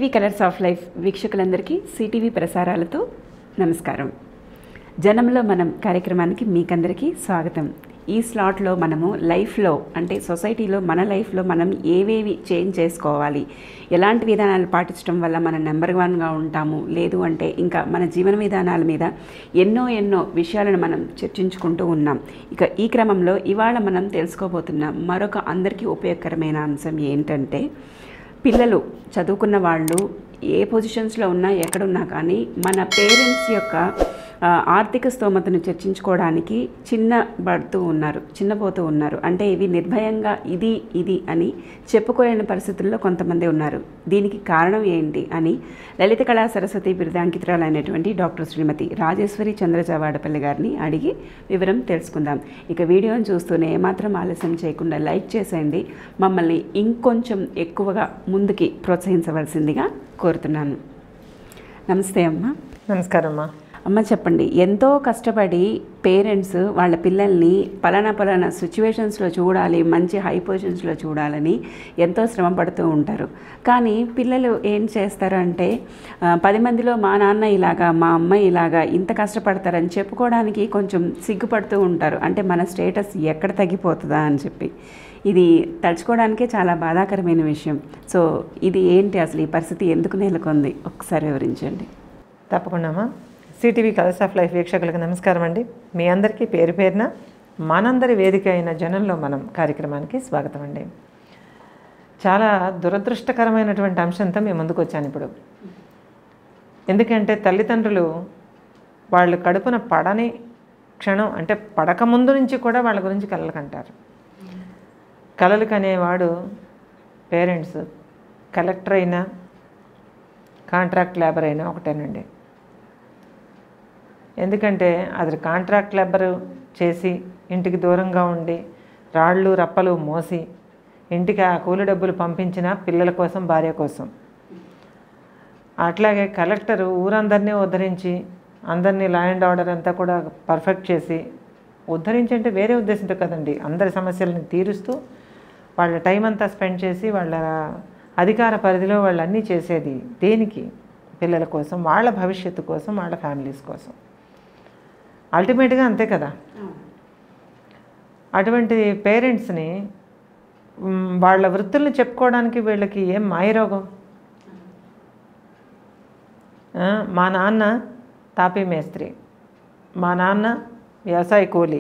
CTV colours of life వీక్షకులందరికీ CTV ప్రసారాలతో నమస్కారం జనంలో మనం కార్యక్రమానికి మీకందరికీ స్వాగతం ఈ స్లాట్లో మనము లైఫ్లో అంటే సొసైటీలో మన లైఫ్లో మనం ఏవేవి చేంజ్ చేసుకోవాలి ఎలాంటి విధానాలు పాటించడం వల్ల మనం నెంబర్ వన్గా ఉంటాము లేదు అంటే ఇంకా మన జీవన విధానాల మీద ఎన్నో ఎన్నో విషయాలను మనం చర్చించుకుంటూ ఉన్నాం ఇక ఈ క్రమంలో ఇవాళ మనం తెలుసుకోబోతున్న మరొక అందరికీ ఉపయోగకరమైన అంశం ఏంటంటే పిల్లలు చదువుకున్న వాళ్ళు ఏ పొజిషన్స్లో ఉన్నా ఎక్కడున్నా కానీ మన పేరెంట్స్ యొక్క ఆ, ఆర్థిక స్తోమతను చర్చించుకోవడానికి చిన్న పడుతూ ఉన్నారు చిన్నపోతూ ఉన్నారు అంటే ఇవి నిర్భయంగా ఇది ఇది అని చెప్పుకోలేని పరిస్థితుల్లో కొంతమంది ఉన్నారు దీనికి కారణం ఏంటి అని లలిత కళా సరస్వతి బిరుదాంకితురాలైనటువంటి డాక్టర్ శ్రీమతి రాజేశ్వరి చంద్రజవాడపల్లి గారిని అడిగి వివరం తెలుసుకుందాం ఇక వీడియోని చూస్తూనే ఏమాత్రం ఆలస్యం చేయకుండా లైక్ చేసేయండి మమ్మల్ని ఇంకొంచెం ఎక్కువగా ముందుకి ప్రోత్సహించవలసిందిగా కోరుతున్నాను నమస్తే అమ్మ నమస్కారం అమ్మా అమ్మ చెప్పండి ఎంతో కష్టపడి పేరెంట్స్ వాళ్ళ పిల్లల్ని పలానా పలానా సిచ్యువేషన్స్లో చూడాలి మంచి హై పొజిషన్స్లో చూడాలని ఎంతో శ్రమ పడుతూ ఉంటారు కానీ పిల్లలు ఏం చేస్తారు అంటే ఆ, పది మందిలో మా నాన్న ఇలాగా మా అమ్మ ఇలాగా ఇంత కష్టపడతారని చెప్పుకోవడానికి కొంచెం సిగ్గుపడుతూ ఉంటారు అంటే మన స్టేటస్ ఎక్కడ తగ్గిపోతుందా అని చెప్పి ఇది తలుచుకోవడానికే చాలా బాధాకరమైన విషయం సో ఇది ఏంటి అసలు ఈ పరిస్థితి ఎందుకు నెలకొంది ఒకసారి వివరించండి తప్పకుండా అమ్మా సిటీవీ కలర్స్ ఆఫ్ లైఫ్ వీక్షకులకు నమస్కారం అండి మీ అందరికీ పేరు పేరున మనందరి వేదిక అయిన జనంలో మనం కార్యక్రమానికి స్వాగతం అండి చాలా దురదృష్టకరమైనటువంటి అంశంతో మేము ముందుకు వచ్చాను ఇప్పుడు ఎందుకంటే తల్లిదండ్రులు వాళ్ళు కడుపున పడని క్షణం అంటే పడక ముందు నుంచి కూడా వాళ్ళ గురించి కలలు కంటారు కలలు కనేవాడు పేరెంట్స్ కలెక్టర్ అయినా కాంట్రాక్ట్ లేబర్ అయినా ఒకటేనండి ఎందుకంటే అది కాంట్రాక్ట్ లేబర్ చేసి ఇంటికి దూరంగా ఉండి రాళ్ళు రప్పలు మోసి ఇంటికి ఆ కూలి డబ్బులు పంపించిన పిల్లల కోసం భార్య కోసం అట్లాగే కలెక్టర్ ఊరందరినీ ఉద్ధరించి అందరినీ లా అండ్ ఆర్డర్ అంతా కూడా పర్ఫెక్ట్ చేసి ఉద్ధరించి అంటే వేరే ఉద్దేశంతో కదండి అందరి సమస్యలను తీరుస్తూ వాళ్ళ టైం అంతా స్పెండ్ చేసి వాళ్ళ అధికార పరిధిలో వాళ్ళు అన్నీ చేసేది దేనికి పిల్లల కోసం వాళ్ళ భవిష్యత్తు కోసం వాళ్ళ ఫ్యామిలీస్ కోసం అల్టిమేట్గా అంతే కదా అటువంటి పేరెంట్స్ని మ్, వాళ్ళ వృత్తుల్ని చెప్పుకోవడానికి వీళ్ళకి ఏం మాయరోగం ఆ, మా నాన్న తాపీ మేస్త్రి మా నాన్న వ్యవసాయ కూలి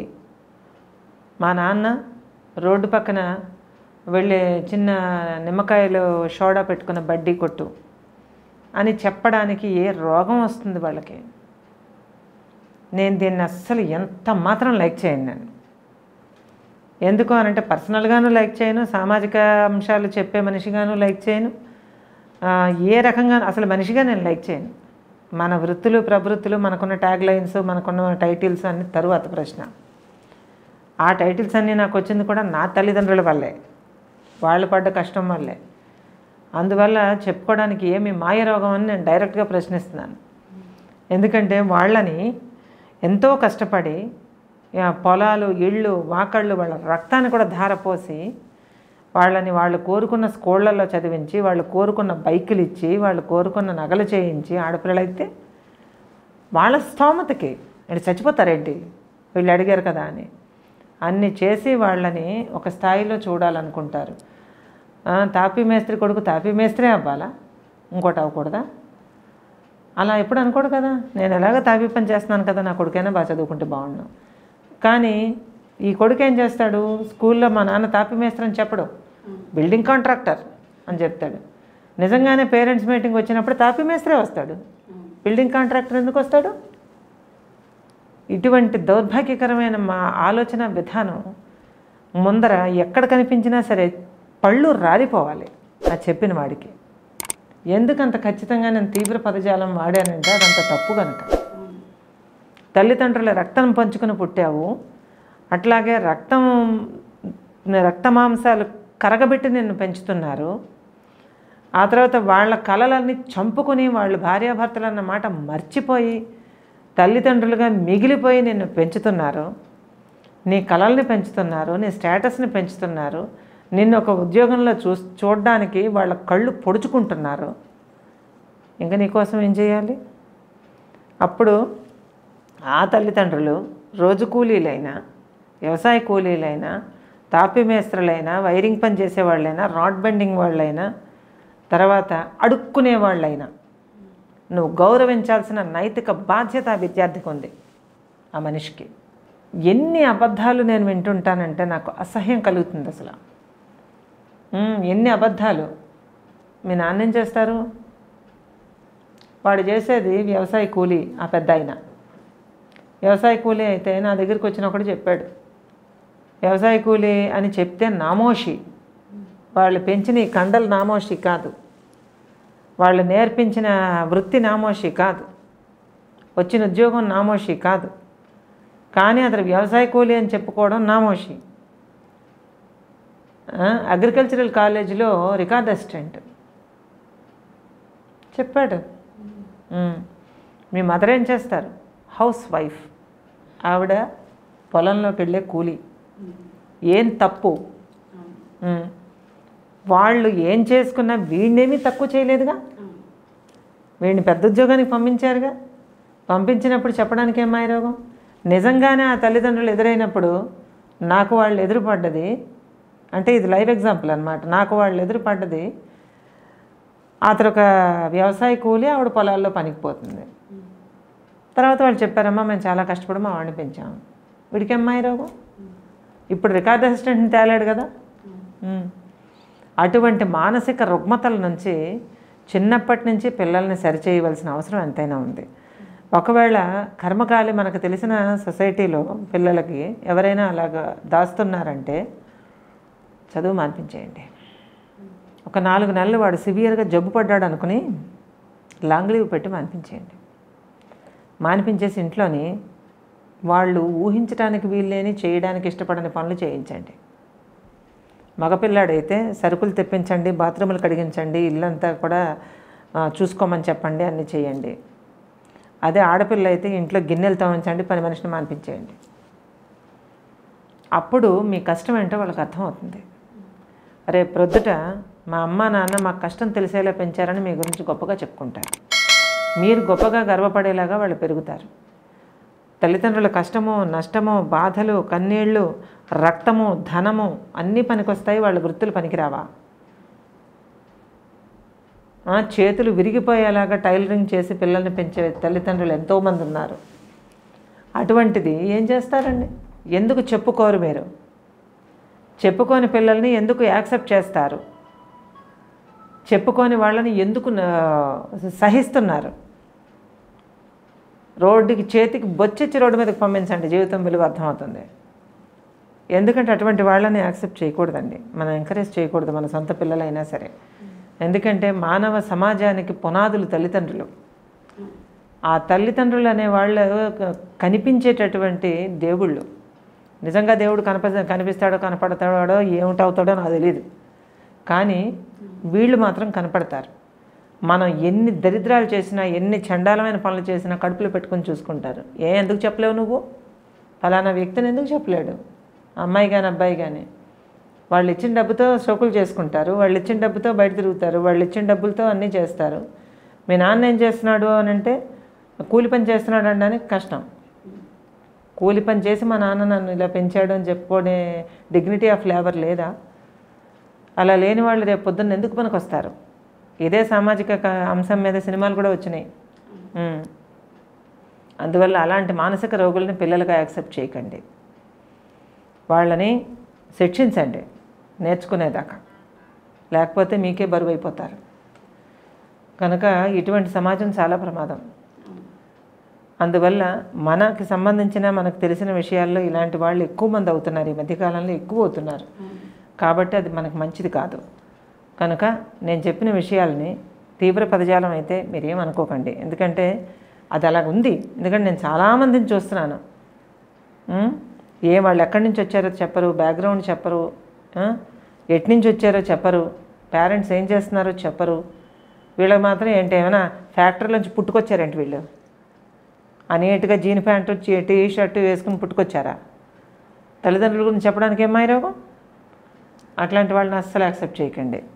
మా నాన్న రోడ్డు పక్కన వెళ్ళే చిన్న నిమ్మకాయలు సోడా పెట్టుకున్న బడ్డీ కొట్టు అని చెప్పడానికి ఏ రోగం వస్తుంది వాళ్ళకి నేను దీన్ని అస్సలు ఎంత మాత్రం లైక్ చేయను నేను ఎందుకు అనంటే పర్సనల్గాను లైక్ చేయను సామాజిక అంశాలు చెప్పే మనిషిగాను లైక్ చేయను ఆ, ఏ రకంగా అసలు మనిషిగా నేను లైక్ చేయను మన వృత్తులు ప్రవృత్తులు మనకున్న ట్యాగ్ లైన్స్ మనకున్న టైటిల్స్ అన్ని తరువాత ప్రశ్న ఆ టైటిల్స్ అన్నీ నాకు వచ్చింది కూడా నా తల్లిదండ్రుల వల్లే వాళ్ళు పడ్డ కష్టం వల్లే అందువల్ల చెప్పుకోవడానికి ఏమి మాయ రోగం అని నేను డైరెక్ట్గా ప్రశ్నిస్తున్నాను ఎందుకంటే వాళ్ళని ఎంతో కష్టపడి ఆ, పొలాలు ఇళ్ళు వాకళ్ళు వాళ్ళ రక్తాన్ని కూడా ధారపోసి వాళ్ళని వాళ్ళు కోరుకున్న స్కూళ్ళల్లో చదివించి వాళ్ళు కోరుకున్న బైకులు ఇచ్చి వాళ్ళు కోరుకున్న నగలు చేయించి ఆడపిల్లలైతే వాళ్ళ స్తోమతకి అంటే చచ్చిపోతారేంటి వీళ్ళు అడిగారు కదా అని అన్ని చేసి వాళ్ళని ఒక స్థాయిలో చూడాలనుకుంటారు ఆ, తాపీ మేస్త్రి కొడుకు తాపీ మేస్త్రే అవ్వాలా ఇంకోటి అవ్వకూడదా అలా ఎప్పుడు అనుకోడు కదా నేను ఎలాగో తాపీ పని చేస్తున్నాను కదా నా కొడుకైనా బాగా చదువుకుంటే బాగుండు కానీ ఈ కొడుకు ఏం చేస్తాడు స్కూల్లో మా నాన్న తాపీ మేస్త్రి అని చెప్పడు బిల్డింగ్ కాంట్రాక్టర్ అని చెప్తాడు నిజంగానే పేరెంట్స్ మీటింగ్ వచ్చినప్పుడు తాపీ మేస్త్రే వస్తాడు బిల్డింగ్ కాంట్రాక్టర్ ఎందుకు వస్తాడు ఇటువంటి దౌర్భాగ్యకరమైన మా ఆలోచన విధానం ముందర ఎక్కడ కనిపించినా సరే పళ్ళు రాలిపోవాలి ఆ చెప్పిన వాడికి ఎందుకంత ఖచ్చితంగా నేను తీవ్ర పదజాలం వాడానంటే అదంత తప్పు కనుక తల్లిదండ్రుల రక్తం పంచుకుని పుట్టావు అట్లాగే రక్తం రక్త మాంసాలు కరగబెట్టి నిన్ను పెంచుతున్నారు ఆ తర్వాత వాళ్ళ కలలన్నీ చంపుకుని వాళ్ళు భార్యాభర్తలు అన్న మాట మర్చిపోయి తల్లిదండ్రులుగా మిగిలిపోయి నిన్ను పెంచుతున్నారు నీ కళల్ని పెంచుతున్నారు నీ స్టేటస్ని పెంచుతున్నారు నిన్ను ఒక ఉద్యోగంలో చూ చూడడానికి వాళ్ళ కళ్ళు పొడుచుకుంటున్నారు ఇంకా నీకోసం ఏం చేయాలి అప్పుడు ఆ తల్లిదండ్రులు రోజు కూలీలైనా వ్యవసాయ కూలీలైనా తాపి మేస్త్రులైనా వైరింగ్ పని చేసేవాళ్ళైనా రాడ్ బెండింగ్ వాళ్ళైనా తర్వాత అడుక్కునే వాళ్ళైనా నువ్వు గౌరవించాల్సిన నైతిక బాధ్యత ఆ విద్యార్థికి ఉంది ఆ మనిషికి ఎన్ని అబద్ధాలు నేను వింటుంటానంటే నాకు అసహ్యం కలుగుతుంది అసలు ఉమ్, ఎన్ని అబద్ధాలు మీ నాన్న ఏం చేస్తారు వాడు చేసేది వ్యవసాయ కూలీ ఆ పెద్ద ఆయన వ్యవసాయ కూలీ అయితే నా దగ్గరికి వచ్చినప్పుడు చెప్పాడు వ్యవసాయ కూలీ అని చెప్తే నామోషి వాళ్ళు పెంచిన ఈ కండలు నామోషి కాదు వాళ్ళు నేర్పించిన వృత్తి నామోషి కాదు వచ్చిన ఉద్యోగం నామోషి కాదు కానీ అతను వ్యవసాయ కూలీ అని చెప్పుకోవడం నామోషి ఆ, అగ్రికల్చరల్ కాలేజీలో రికార్డ్ అసిస్టెంట్ చెప్పాడు ఉమ్. మీ మదర్ ఏం చేస్తారు హౌస్ వైఫ్ ఆవిడ పొలంలోకి వెళ్ళే కూలీ ఏం తప్పు ఉమ్. వాళ్ళు ఏం చేసుకున్నా వీడినేమీ తక్కువ చేయలేదుగా వీడిని పెద్ద ఉద్యోగానికి పంపించారుగా పంపించినప్పుడు చెప్పడానికి ఏం మాయరోగం నిజంగానే ఆ తల్లిదండ్రులు ఎదురైనప్పుడు నాకు వాళ్ళు ఎదురుపడ్డది అంటే ఇది లైవ్ ఎగ్జాంపుల్ అనమాట నాకు వాళ్ళు ఎదురుపడ్డది అతను ఒక వ్యవసాయ కూలి ఆవిడ పొలాల్లో పనికి పోతుంది తర్వాత వాళ్ళు చెప్పారమ్మా మేము చాలా కష్టపడి మా వాడిని పెంచాము వీడికి అమ్మాయి రోగం ఇప్పుడు రికార్డ్ అసిస్టెంట్ని తేలాడు కదా ఉమ్. అటువంటి మానసిక రుగ్మతల నుంచి చిన్నప్పటి నుంచి పిల్లల్ని సరిచేయవలసిన అవసరం ఎంతైనా ఉంది ఒకవేళ కర్మకాలి మనకు తెలిసిన సొసైటీలో పిల్లలకి ఎవరైనా అలాగా దాస్తున్నారంటే చదువు మాన్పించేయండి ఒక నాలుగు నెలలు వాడు సివియర్గా జబ్బు పడ్డాడు అనుకుని లాంగ్ లీవ్ పెట్టి మాన్పించేయండి మానిపించేసి ఇంట్లోని వాళ్ళు ఊహించడానికి వీల్లేని చేయడానికి ఇష్టపడని పనులు చేయించండి మగపిల్లాడైతే సరుకులు తెప్పించండి బాత్రూములు కడిగించండి ఇల్లంతా కూడా ఆ, చూసుకోమని చెప్పండి అన్నీ చేయండి అదే ఆడపిల్ల అయితే ఇంట్లో గిన్నెలు తోమించండి పని మనిషిని మానిపించేయండి అప్పుడు మీ కష్టం ఏంటో వాళ్ళకి అర్థమవుతుంది రేపు ప్రొద్దుట మా అమ్మ నాన్న మాకు కష్టం తెలిసేలా పెంచారని మీ గురించి గొప్పగా చెప్పుకుంటారు మీరు గొప్పగా గర్వపడేలాగా వాళ్ళు పెరుగుతారు తల్లిదండ్రుల కష్టము నష్టము బాధలు కన్నీళ్ళు రక్తము ధనము అన్నీ పనికొస్తాయి వాళ్ళ వృత్తులు పనికిరావా ఆ, చేతులు విరిగిపోయేలాగా టైలరింగ్ చేసి పిల్లల్ని పెంచే తల్లిదండ్రులు ఎంతోమంది ఉన్నారు అటువంటిది ఏం చేస్తారండి ఎందుకు చెప్పుకోరు మీరు చెప్పుకోని పిల్లల్ని ఎందుకు యాక్సెప్ట్ చేస్తారు చెప్పుకోని వాళ్ళని ఎందుకు నా- సహిస్తున్నారు రోడ్డుకి చేతికి బొచ్చెచ్చి రోడ్డు మీదకి పంపించండి జీవితం విలువ అర్థమవుతుంది ఎందుకంటే అటువంటి వాళ్ళని యాక్సెప్ట్ చేయకూడదండి మనం ఎంకరేజ్ చేయకూడదు మన సొంత పిల్లలైనా సరే ఎందుకంటే మానవ సమాజానికి పునాదులు తల్లిదండ్రులు ఆ తల్లిదండ్రులు అనే వాళ్ళు క- కనిపించేటటువంటి దేవుళ్ళు నిజంగా దేవుడు కనప కనిపిస్తాడో కనపడతాడో ఏమిటవుతాడో నాకు తెలియదు కానీ వీళ్ళు మాత్రం కనపడతారు మనం ఎన్ని దరిద్రాలు చేసినా ఎన్ని చండాలమైన పనులు చేసినా కడుపులో పెట్టుకొని చూసుకుంటారు ఏ ఎందుకు చెప్పలేవు నువ్వు ఫలానా వ్యక్తిని ఎందుకు చెప్పలేడు అమ్మాయి కానీ అబ్బాయి కానీ వాళ్ళు ఇచ్చిన డబ్బుతో షోకులు చేసుకుంటారు వాళ్ళు ఇచ్చిన డబ్బుతో బయట తిరుగుతారు వాళ్ళు ఇచ్చిన డబ్బులతో అన్నీ చేస్తారు మీ నాన్న ఏం చేస్తున్నాడు అని అంటే కూలి పని చేస్తున్నాడు అనడానికి కష్టం కూలి పని చేసి మా నాన్న నన్ను ఇలా పెంచాడు అని చెప్పుకునే డిగ్నిటీ ఆఫ్ లేబర్ లేదా అలా లేని వాళ్ళు రేపు పొద్దున్న ఎందుకు పనికి వస్తారు ఇదే సామాజిక క- అంశం మీద సినిమాలు కూడా వచ్చినాయి ఉమ్. అందువల్ల అలాంటి మానసిక రోగుల్ని పిల్లలుగా యాక్సెప్ట్ చేయకండి వాళ్ళని శిక్షించండి నేర్చుకునేదాకా లేకపోతే మీకే బరువు అయిపోతారు కనుక ఇటువంటి సమాజం చాలా ప్రమాదం అందువల్ల మనకి సంబంధించిన మనకు తెలిసిన విషయాల్లో ఇలాంటి వాళ్ళు ఎక్కువ మంది అవుతున్నారు ఈ మధ్యకాలంలో ఎక్కువ అవుతున్నారు కాబట్టి అది మనకు మంచిది కాదు కనుక నేను చెప్పిన విషయాలని తీవ్ర పదజాలం అయితే మీరేం అనుకోకండి ఎందుకంటే అది అలా ఉంది ఎందుకంటే నేను చాలామందిని చూస్తున్నాను ఉం? ఏ వాళ్ళు ఎక్కడి నుంచి వచ్చారో చెప్పరు బ్యాక్గ్రౌండ్ చెప్పరు ఆ? ఎటు నుంచి వచ్చారో చెప్పరు పేరెంట్స్ ఏం చేస్తున్నారో చెప్పరు వీళ్ళకి మాత్రం ఏంటి ఏమైనా ఫ్యాక్టరీలోంచి పుట్టుకొచ్చారేంటి వీళ్ళు అనేటుగా జీన్ ప్యాంటు చీ- టీ షర్టు వేసుకుని పుట్టుకొచ్చారా తల్లిదండ్రుల గురించి చెప్పడానికి ఏం రోగం అట్లాంటి వాళ్ళని అస్సలు యాక్సెప్ట్ చేయకండి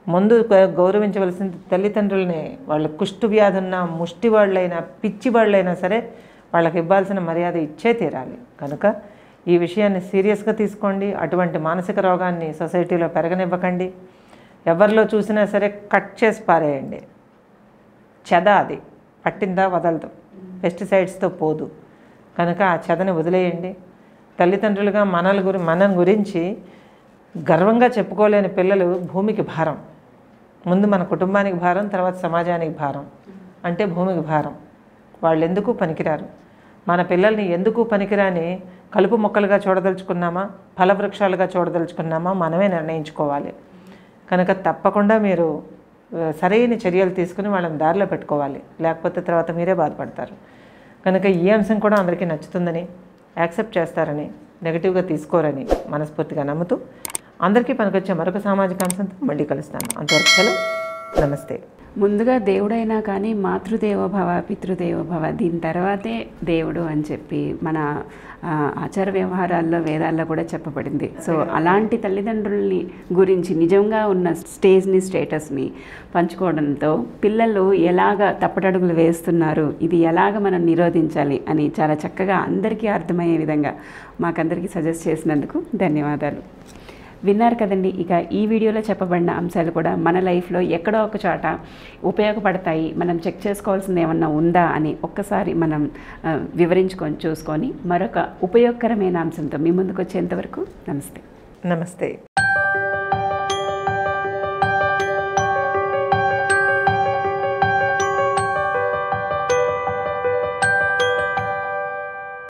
ముందు గ- గౌరవించవలసింది తల్లిదండ్రులనే వాళ్ళ కుష్టు వ్యాధి ఉన్న ముష్టి వాళ్ళైనా పిచ్చి వాళ్ళైనా సరే వాళ్ళకి ఇవ్వాల్సిన మర్యాద ఇచ్చే తీరాలి కనుక ఈ విషయాన్ని సీరియస్గా తీసుకోండి అటువంటి మానసిక రోగాన్ని సొసైటీలో పెరగనివ్వకండి ఎవరిలో చూసినా సరే కట్ చేసి పారేయండి చెద అది పట్టిందా వదలదు పెస్టిసైడ్స్తో పోదు కనుక ఆ చెదని వదిలేయండి తల్లిదండ్రులుగా మనల గురి మన గురించి గర్వంగా చెప్పుకోలేని పిల్లలు భూమికి భారం ముందు మన కుటుంబానికి భారం తర్వాత సమాజానికి భారం అంటే భూమికి భారం వాళ్ళు ఎందుకు పనికిరారు మన పిల్లల్ని ఎందుకు పనికిరాని కలుపు మొక్కలుగా చూడదలుచుకున్నామా ఫలవృక్షాలుగా చూడదలుచుకున్నామా మనమే నిర్ణయించుకోవాలి కనుక తప్పకుండా మీరు ఆ, సరైన చర్యలు తీసుకుని వాళ్ళని దారిలో పెట్టుకోవాలి లేకపోతే తర్వాత మీరే బాధపడతారు కనుక ఈ అంశం కూడా అందరికీ నచ్చుతుందని యాక్సెప్ట్ చేస్తారని నెగిటివ్గా తీసుకోరని మనస్ఫూర్తిగా నమ్ముతూ అందరికీ పనికొచ్చే మరొక సామాజిక అంశంతో మళ్ళీ కలుస్తాను అంతవరకు సెలవు నమస్తే ముందుగా దేవుడైనా కానీ మాతృదేవోభవ పితృదేవోభవ దీని తర్వాతే దేవుడు అని చెప్పి మన ఆ, ఆచార వ్యవహారాల్లో వేదాల్లో కూడా చెప్పబడింది సో అలాంటి తల్లిదండ్రుల్ని గురించి నిజంగా ఉన్న స్టేజ్ని స్టేటస్ని పంచుకోవడంతో పిల్లలు ఎలాగ తప్పటడుగులు వేస్తున్నారు ఇది ఎలాగ మనం నిరోధించాలి అని చాలా చక్కగా అందరికీ అర్థమయ్యే విధంగా మాకందరికీ సజెస్ట్ చేసినందుకు ధన్యవాదాలు విన్నారు కదండి ఇక ఈ వీడియోలో చెప్పబడిన అంశాలు కూడా మన లైఫ్లో ఎక్కడో ఒక చోట ఉపయోగపడతాయి మనం చెక్ చేసుకోవాల్సింది ఏమన్నా ఉందా అని ఒక్కసారి మనం ఆ, వివరించుకొని చూసుకొని మరొక ఉపయోగకరమైన అంశంతో మీ ముందుకు వచ్చేంతవరకు నమస్తే నమస్తే